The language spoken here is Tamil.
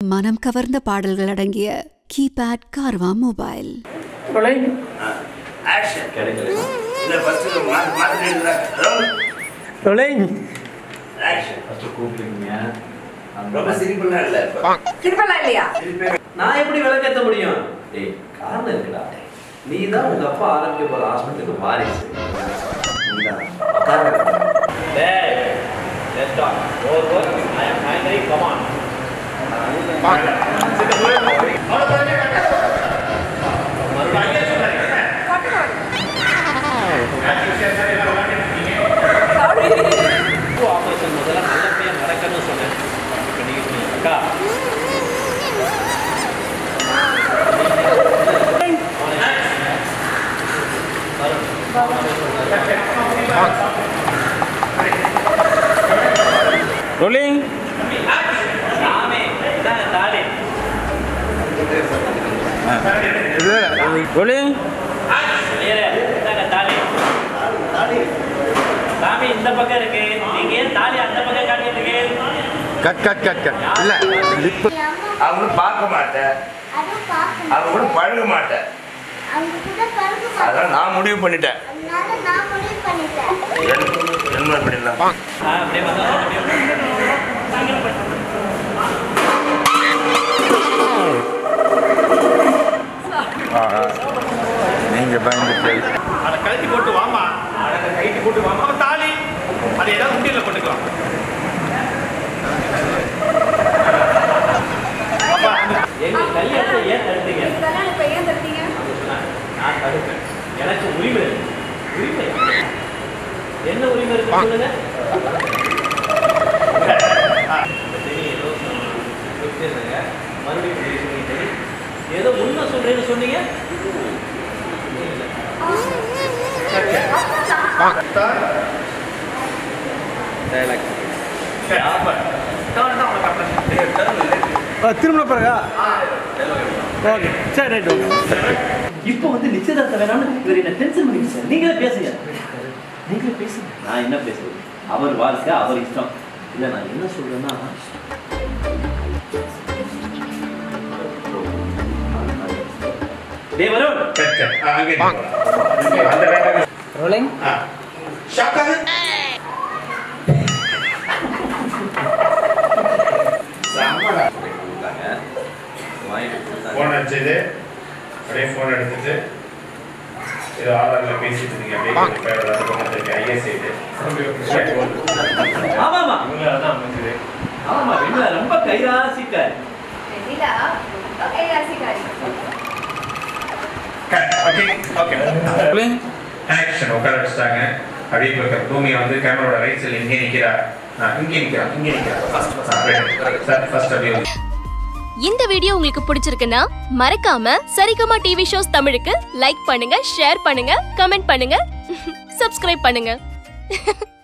மனம் கவர்ந்த பாடல்கள் அடங்கிய கீபேட் கார்வா மொபைல் கொலை ஆக்ஷன் இல்ல ஃபர்ஸ்ட் மாத்தி மாத்தி எழுதுறாங்க கொலை ஆக்ஷன் ஃபர்ஸ்ட் கூப்பிடுங்க ரொம்ப சிரிப்புலாம் இல்ல இப்ப. திருப்பலாம் இல்லையா நான் எப்படி விளக்கேற்ற முடியும் டேய் காரணம் இருக்குடா நீ தான் உங்க அப்பா ஆரம்பிக்க போற ஹாஸ்பிட்டலுக்கு வாரிசு நீதான் உட்கார டேய் let's talk over over I am finally come on operation முதல்ல நல்லபடியா நடக்கணும்னு சொன்னேன் இப்போ நீங்க சொன்னீங்க அக்கா ரோலிங் சாமி இதாங்க தாடி ரோலிங் நேரே இதாங்க தாடி சாமி இந்த பக்கம் இருக்கு நீங்க ஏன் தாலி அந்த பக்கம் காட்டிட்டு இருக்கீங்க கட் கட் கட் கட் இல்ல லிப் அவங்களும் பார்க்க மாட்டேன் அதுவும் பார்க்கணும். அவங்க கூட பழக மாட்டேன் அவங்க கூட பழக மாட்டேன். அதான் நான் முடிவு பண்ணிட்டேன் அதனால நான் முடிவு பண்ணிட்டேன். ரெண்டு- ரெண்டு மாதிரி பண்ணிடலாம் ஆ அப்படியே வந்தா அப்படியே நீங்க பயந்துட்டு அதை கழட்டி போட்டு வாமா அதை கைட்டு போட்டு வாமா அவன் தாலி அதை ஏதாவது உண்டியல்ல போட்டுக்கலாம் எங்க கல்யாணத்தை ஏன் தடுத்தீங்க இதெல்லாம் இப்ப ஏன் தடுத்தீங்க சொன்னாங்க. நான் தடுப்பேன் எனக்கு உரிமை இருக்கு உரிமை என்ன உரிமை இருக்கு சொல்லுங்க சரி, ஏதோ சொன்னீங்க. மறுபடியும் நீங்க சொன்னீங்க சரி. ஏதோ உண்மை சொல்றேன்னு சொன்னீங்க திரும்ப பாருங்க ஓகே சரி ரைட் ஓகே இப்போ வந்து நிச்சயதார்த்தம் வேணாம்னு இவர் என்ன டென்ஷன் பண்ணிங்க சார் நீங்களே பேசுங்க நீங்களே பேசுங்க நான் என்ன பேசுறது அவர் வாழ்க்கை அவர் இஷ்டம் இல்லை நான் என்ன சொல்றேன்னா டேய் வருண் ரோலிங் ஃபோன் அடிச்சது அப்படியே ஃபோன் எடுத்துட்டு இது ஆதாரில் பேசிட்டு இருந்தீங்க அப்படியே ஐஎஸ் ஆயிட்டு ஆமா ஆமா இவங்க தான் அமைஞ்சது ஆமா வெண்ணிலா ரொம்ப கைராசிக்கார் வெண்ணிலா ரொம்ப கைராசிக்காரி ஓகே ஓகே ரோலிங் ஆக்ஷன் உட்கார வச்சுட்டாங்க அப்படியே இப்போ பூமி வந்து கேமராவோட ரைட் சைடில் இங்கே நிற்கிறா நான் இங்கே நிற்கிறேன் இங்கே நிற்கிறேன் ஃபர்ஸ்ட் சார் ஃபர்ஸ்ட் அப்படியே இந்த வீடியோ உங்களுக்கு பிடிச்சிருக்குன்னா மறக்காம சரிகமா டிவி ஷோஸ் தமிழுக்கு லைக் பண்ணுங்க ஷேர் பண்ணுங்க கமெண்ட் பண்ணுங்க சப்ஸ்கிரைப் பண்ணுங்க